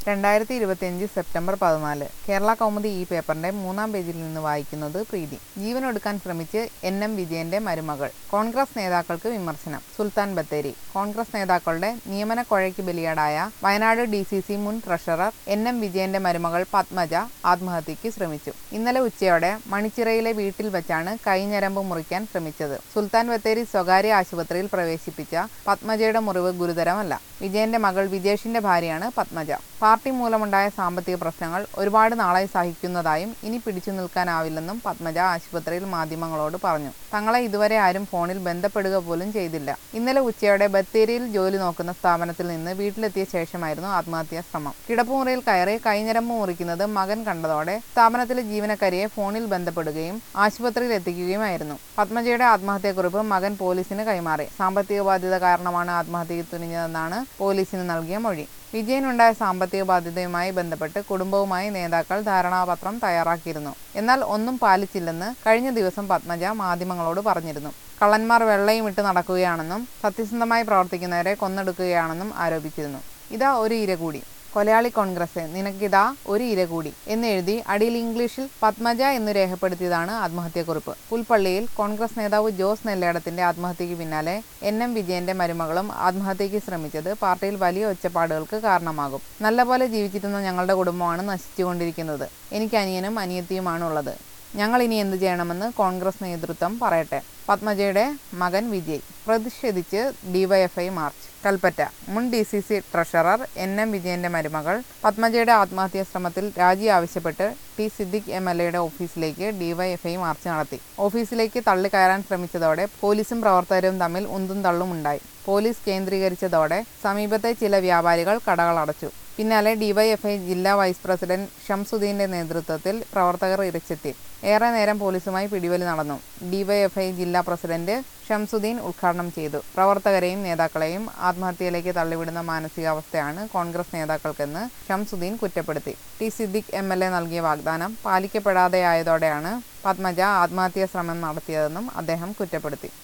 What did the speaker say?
രണ്ടായിരത്തി ഇരുപത്തിയഞ്ച് സെപ്റ്റംബർ പതിനാല് കേരള കൗമുദി ഈ പേപ്പറിന്റെ മൂന്നാം പേജിൽ നിന്ന് വായിക്കുന്നത് പ്രീതി ജീവനൊടുക്കാൻ ശ്രമിച്ച് എൻ എം വിജയന്റെ മരുമകൾ കോൺഗ്രസ് നേതാക്കൾക്ക് വിമർശനം സുൽത്താൻ ബത്തേരി കോൺഗ്രസ് നേതാക്കളുടെ നിയമന കൊഴയ്ക്ക് ബലിയാടായ വയനാട് ഡി സി സി മുൻ ട്രഷറർ എൻ എം വിജയന്റെ മരുമകൾ പത്മജ ആത്മഹത്യയ്ക്ക് ശ്രമിച്ചു ഇന്നലെ ഉച്ചയോടെ മണിച്ചിറയിലെ വീട്ടിൽ വെച്ചാണ് കൈഞ്ഞരമ്പ് മുറിക്കാൻ ശ്രമിച്ചത് സുൽത്താൻ ബത്തേരി സ്വകാര്യ ആശുപത്രിയിൽ പ്രവേശിപ്പിച്ച പത്മജയുടെ മുറിവ് ഗുരുതരമല്ല വിജയന്റെ മകൾ വിജേഷിന്റെ ഭാര്യയാണ് പത്മജ പാർട്ടി മൂലമുണ്ടായ സാമ്പത്തിക പ്രശ്നങ്ങൾ ഒരുപാട് നാളായി സഹിക്കുന്നതായും ഇനി പിടിച്ചു നിൽക്കാനാവില്ലെന്നും പത്മജ ആശുപത്രിയിൽ മാധ്യമങ്ങളോട് പറഞ്ഞു തങ്ങളെ ഇതുവരെ ആരും ഫോണിൽ ബന്ധപ്പെടുക പോലും ചെയ്തില്ല ഇന്നലെ ഉച്ചയോടെ ബത്തേരിയിൽ ജോലി നോക്കുന്ന സ്ഥാപനത്തിൽ നിന്ന് വീട്ടിലെത്തിയ ശേഷമായിരുന്നു ആത്മഹത്യാ ശ്രമം കിടപ്പുമുറിയിൽ കയറി കൈഞ്ഞരമ്പ് മുറിക്കുന്നത് മകൻ കണ്ടതോടെ സ്ഥാപനത്തിലെ ജീവനക്കാരിയെ ഫോണിൽ ബന്ധപ്പെടുകയും ആശുപത്രിയിൽ എത്തിക്കുകയുമായിരുന്നു പത്മജയുടെ ആത്മഹത്യാക്കുറിപ്പ് മകൻ പോലീസിന് കൈമാറി സാമ്പത്തിക ബാധ്യത കാരണമാണ് ആത്മഹത്യയ്ക്ക് തുനിഞ്ഞതെന്നാണ് പോലീസിന് നൽകിയ മൊഴി വിജയനുണ്ടായ സാമ്പത്തിക ബാധ്യതയുമായി ബന്ധപ്പെട്ട് കുടുംബവുമായി നേതാക്കൾ ധാരണാപത്രം തയ്യാറാക്കിയിരുന്നു എന്നാൽ ഒന്നും പാലിച്ചില്ലെന്ന് കഴിഞ്ഞ ദിവസം പത്മജ മാധ്യമങ്ങളോട് പറഞ്ഞിരുന്നു കള്ളന്മാർ വെള്ളയും ഇട്ട് നടക്കുകയാണെന്നും സത്യസന്ധമായി പ്രവർത്തിക്കുന്നവരെ കൊന്നെടുക്കുകയാണെന്നും ആരോപിച്ചിരുന്നു ഇതാ ഒരു ഇര കൂടി കൊലയാളി കോൺഗ്രസ് നിനക്കിതാ ഒരു ഇര കൂടി എന്നെഴുതി അടിയിൽ ഇംഗ്ലീഷിൽ പത്മജ എന്ന് രേഖപ്പെടുത്തിയതാണ് ആത്മഹത്യാക്കുറിപ്പ് പുൽപ്പള്ളിയിൽ കോൺഗ്രസ് നേതാവ് ജോസ് നെല്ലേടത്തിന്റെ ആത്മഹത്യയ്ക്ക് പിന്നാലെ എൻ എം വിജയന്റെ മരുമകളും ആത്മഹത്യയ്ക്ക് ശ്രമിച്ചത് പാർട്ടിയിൽ വലിയ ഒച്ചപ്പാടുകൾക്ക് കാരണമാകും നല്ലപോലെ ജീവിച്ചിരുന്ന ഞങ്ങളുടെ കുടുംബമാണ് നശിച്ചുകൊണ്ടിരിക്കുന്നത് എനിക്ക് അനിയനും അനിയത്തിയുമാണുള്ളത് ഞങ്ങൾ ഇനി എന്ത് ചെയ്യണമെന്ന് കോൺഗ്രസ് നേതൃത്വം പറയട്ടെ പത്മജയുടെ മകൻ വിജയ് പ്രതിഷേധിച്ച് ഡിവൈഎഫ്ഐ മാർച്ച് കൽപ്പറ്റ മുൻ D C C treasurer N M വിജയന്റെ മരുമകൾ പത്മജയുടെ ആത്മഹത്യാ ശ്രമത്തിൽ രാജി ആവശ്യപ്പെട്ട് ടി സിദ്ദിഖ് എം എൽ എയുടെ ഓഫീസിലേക്ക് ഡിവൈഎഫ്ഐ മാർച്ച് നടത്തി ഓഫീസിലേക്ക് തള്ളിക്കയറാൻ ശ്രമിച്ചതോടെ പോലീസും പ്രവർത്തകരും തമ്മിൽ ഉന്തും തള്ളും ഉണ്ടായി പോലീസ് കേന്ദ്രീകരിച്ചതോടെ സമീപത്തെ ചില വ്യാപാരികൾ കടകൾ അടച്ചു പിന്നാലെ ഡിവൈഎഫ്ഐ ജില്ലാ വൈസ് പ്രസിഡന്റ് ഷംസുദ്ദീന്റെ നേതൃത്വത്തിൽ പ്രവർത്തകർ ഇരച്ചെത്തി ഏറെ നേരം പോലീസുമായി പിടിവലി നടന്നു ഡിവൈഎഫ്ഐ ജില്ലാ പ്രസിഡന്റ് ഷംസുദ്ദീൻ ഉദ്ഘാടനം ചെയ്തു പ്രവർത്തകരെയും നേതാക്കളെയും ആത്മഹത്യയിലേക്ക് തള്ളിവിടുന്ന മാനസികാവസ്ഥയാണ് കോൺഗ്രസ് നേതാക്കൾക്കെന്ന് ഷംസുദ്ദീൻ കുറ്റപ്പെടുത്തി T Siddique M L A നൽകിയ വാഗ്ദാനം പാലിക്കപ്പെടാതെയായതോടെയാണ് പത്മജ ആത്മഹത്യാ ശ്രമം നടത്തിയതെന്നും അദ്ദേഹം കുറ്റപ്പെടുത്തി